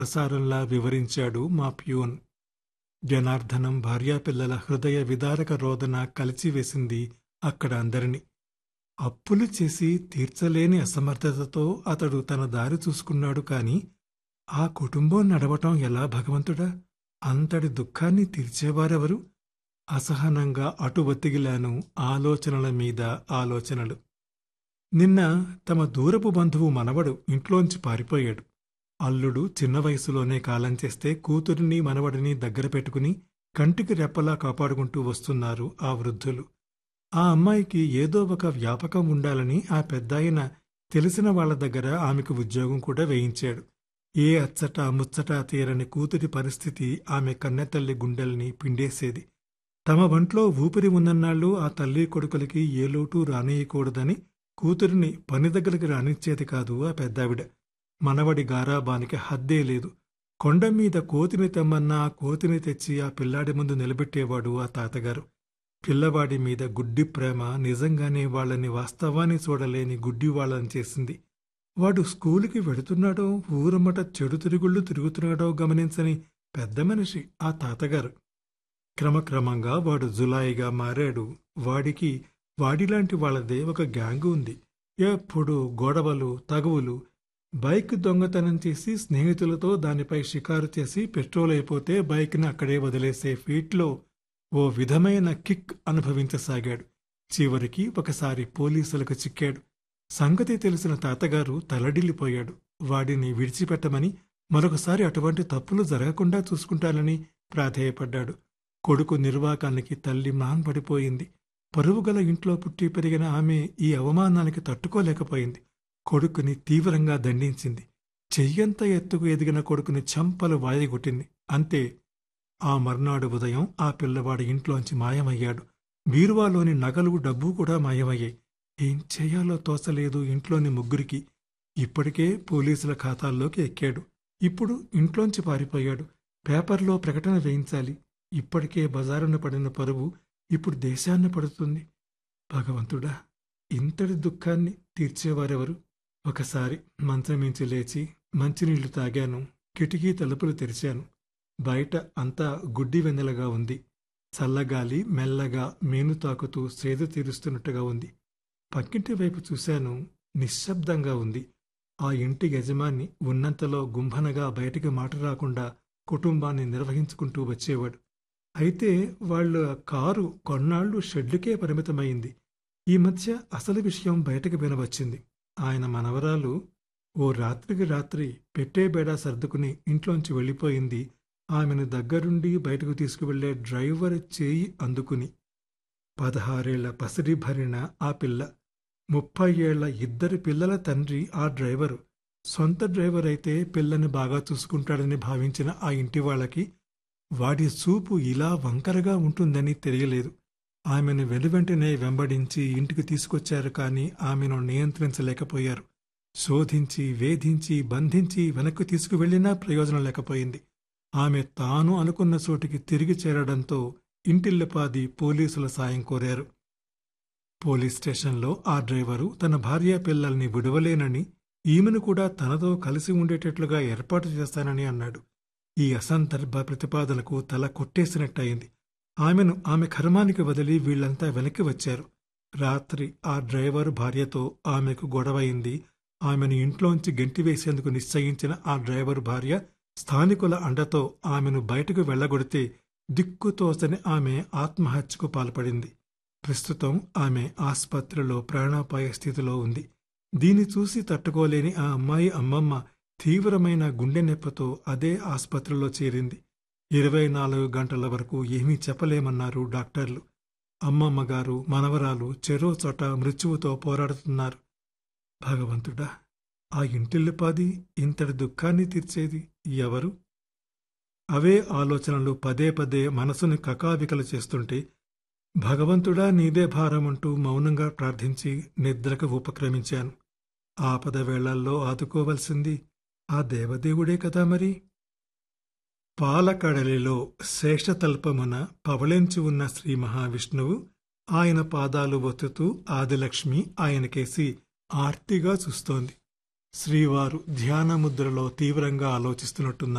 ప్రసారంలా వివరించాడు మా ప్యూన్ జనార్దనం భార్యాపిల్లల హృదయ విదారక రోదన కలిచివేసింది అక్కడ అందరినీ అప్పులు చేసి తీర్చలేని అసమర్థతతో అతడు తన దారి చూసుకున్నాడు కాని ఆ కుటుంబం నడవటం ఎలా భగవంతుడా అంతటి దుఃఖాన్ని తీర్చేవారెవరు అసహనంగా అటు ఒత్తిగిలాను ఆలోచనల మీద ఆలోచనలు నిన్న తమ దూరపు బంధువు మనవడు ఇంట్లోంచి పారిపోయాడు అల్లుడు చిన్న వయసులోనే కాలం చేస్తే కూతురిని మనవడిని దగ్గర పెట్టుకుని కంటికి రెప్పలా కాపాడుకుంటూ వస్తున్నారు ఆ వృద్ధులు ఆ అమ్మాయికి ఏదో ఒక వ్యాపకం ఉండాలని ఆ పెద్దాయన తెలిసిన వాళ్ల దగ్గర ఆమెకు ఉద్యోగం కూడా వేయించాడు ఏ అచ్చట ముచ్చట తీరని కూతురి పరిస్థితి ఆమె కన్నెతల్లి గుండెల్ని పిండేసేది తమ వంట్లో ఊపిరి ఉన్నన్నాళ్ళు ఆ తల్లి కొడుకులకి ఏ లోటు రానియకూడదని కూతురిని పని దగ్గరికి రానిచ్చేది కాదు ఆ పెద్దావిడ మనవడి గారాబానికి హద్దే లేదు కొండ మీద కోతిని తెమ్మన్నా ఆ కోతిని తెచ్చి ఆ పిల్లాడి ముందు నిలబెట్టేవాడు ఆ తాతగారు పిల్లవాడి మీద గుడ్డి ప్రేమ నిజంగానే వాళ్ళని వాస్తవాన్ని చూడలేని గుడ్డి వాళ్ళని చేసింది వాడు స్కూలుకి వెడుతున్నాడో ఊరమ్మట చెడు తిరుగుళ్ళు తిరుగుతున్నాడో గమనించని పెద్ద మనిషి ఆ తాతగారు క్రమక్రమంగా వాడు జులాయిగా మారాడు వాడికి వాడిలాంటి వాళ్ళదే ఒక గ్యాంగు ఉంది ఎప్పుడు గొడవలు తగువులు బైక్ దొంగతనం చేసి స్నేహితులతో దానిపై షికారు చేసి పెట్రోల్ అయిపోతే బైక్ని అక్కడే వదిలేసే ఫీట్లో ఓ విధమైన కిక్ అనుభవించసాగాడు చివరికి ఒకసారి పోలీసులకు చిక్కాడు సంగతి తెలిసిన తాతగారు తలడిల్లిపోయాడు వాడిని విడిచిపెట్టమని మరొకసారి అటువంటి తప్పులు జరగకుండా చూసుకుంటానని ప్రాధేయపడ్డాడు కొడుకు నిర్వాకానికి తల్లి పడిపోయింది పరువుగల ఇంట్లో పుట్టి పెరిగిన ఆమె ఈ అవమానానికి తట్టుకోలేకపోయింది కొడుకుని తీవ్రంగా దండించింది చెయ్యంత ఎత్తుకు ఎదిగిన కొడుకుని చంపలు వాయగొట్టింది అంతే ఆ మర్నాడు ఉదయం ఆ పిల్లవాడి ఇంట్లోంచి మాయమయ్యాడు బీరువాలోని నగలు డబ్బు కూడా మాయమయ్యాయి ఏం చేయాలో తోచలేదు ఇంట్లోని ముగ్గురికి ఇప్పటికే పోలీసుల ఖాతాల్లోకి ఎక్కాడు ఇప్పుడు ఇంట్లోంచి పారిపోయాడు పేపర్లో ప్రకటన వేయించాలి ఇప్పటికే బజారున పడిన పరువు ఇప్పుడు దేశాన్ని పడుతుంది భగవంతుడా ఇంతటి దుఃఖాన్ని తీర్చేవారెవరు ఒకసారి మంచమించి లేచి మంచినీళ్లు తాగాను కిటికీ తలుపులు తెరిచాను బయట అంతా గుడ్డి వెన్నెలగా ఉంది చల్లగాలి మెల్లగా మేను తాకుతూ సేద తీరుస్తున్నట్టుగా ఉంది పక్కింటి వైపు చూశాను నిశ్శబ్దంగా ఉంది ఆ ఇంటి యజమాని ఉన్నంతలో గుంభనగా బయటికి మాట రాకుండా కుటుంబాన్ని నిర్వహించుకుంటూ వచ్చేవాడు అయితే వాళ్ళ కారు కొన్నాళ్లు షెడ్లుకే పరిమితమైంది ఈ మధ్య అసలు విషయం బయటకు వినవచ్చింది ఆయన మనవరాలు ఓ రాత్రికి రాత్రి పెట్టే బేడా సర్దుకుని ఇంట్లోంచి వెళ్ళిపోయింది ఆమెను దగ్గరుండి బయటకు తీసుకువెళ్లే డ్రైవర్ చేయి అందుకుని పదహారేళ్ల పసిడి భరిన ఆ పిల్ల ముప్పై ఏళ్ల ఇద్దరి పిల్లల తండ్రి ఆ డ్రైవరు సొంత డ్రైవర్ అయితే పిల్లని బాగా చూసుకుంటాడని భావించిన ఆ ఇంటి వాళ్ళకి వాడి చూపు ఇలా వంకరగా ఉంటుందని తెలియలేదు ఆమెను వెనువెంటనే వెంబడించి ఇంటికి తీసుకొచ్చారు కాని ఆమెను నియంత్రించలేకపోయారు శోధించి వేధించి బంధించి వెనక్కి తీసుకువెళ్లినా ప్రయోజనం లేకపోయింది ఆమె తాను అనుకున్న చోటికి తిరిగి చేరడంతో ఇంటిల్లపాది పోలీసుల సాయం కోరారు పోలీస్ స్టేషన్లో ఆ డ్రైవరు తన భార్యా పిల్లల్ని విడవలేనని ఈమెను కూడా తనతో కలిసి ఉండేటట్లుగా ఏర్పాటు చేస్తానని అన్నాడు ఈ అసందర్భ ప్రతిపాదనకు తల కొట్టేసినట్టయింది ఆమెను ఆమె కర్మానికి వదిలి వీళ్లంతా వెనక్కి వచ్చారు రాత్రి ఆ డ్రైవర్ భార్యతో ఆమెకు గొడవయింది ఆమెను ఇంట్లోంచి గెంటివేసేందుకు నిశ్చయించిన ఆ డ్రైవర్ భార్య స్థానికుల అండతో ఆమెను బయటకు వెళ్లగొడితే దిక్కుతోచని ఆమె ఆత్మహత్యకు పాల్పడింది ప్రస్తుతం ఆమె ఆస్పత్రిలో ప్రాణాపాయ స్థితిలో ఉంది దీని చూసి తట్టుకోలేని ఆ అమ్మాయి అమ్మమ్మ తీవ్రమైన గుండె నొప్పితో అదే ఆస్పత్రిలో చేరింది ఇరవై నాలుగు గంటల వరకు ఏమీ చెప్పలేమన్నారు డాక్టర్లు అమ్మమ్మగారు మనవరాలు చెరో చోట మృత్యువుతో పోరాడుతున్నారు భగవంతుడా ఆ ఇంటిల్లిపాది ఇంతటి దుఃఖాన్ని తీర్చేది ఎవరు అవే ఆలోచనలు పదే పదే మనసుని కకావికలు చేస్తుంటే భగవంతుడా నీదే భారమంటూ మౌనంగా ప్రార్థించి నిద్రకు ఉపక్రమించాను ఆపద వేళల్లో ఆదుకోవలసింది ఆ దేవదేవుడే కదా మరి పాలకడలిలో శేషతల్పమున పవళించి ఉన్న శ్రీ మహావిష్ణువు ఆయన పాదాలు ఒత్తుతూ ఆదిలక్ష్మి ఆయనకేసి ఆర్తిగా చూస్తోంది శ్రీవారు ధ్యాన ముద్రలో తీవ్రంగా ఆలోచిస్తున్నట్టున్నారు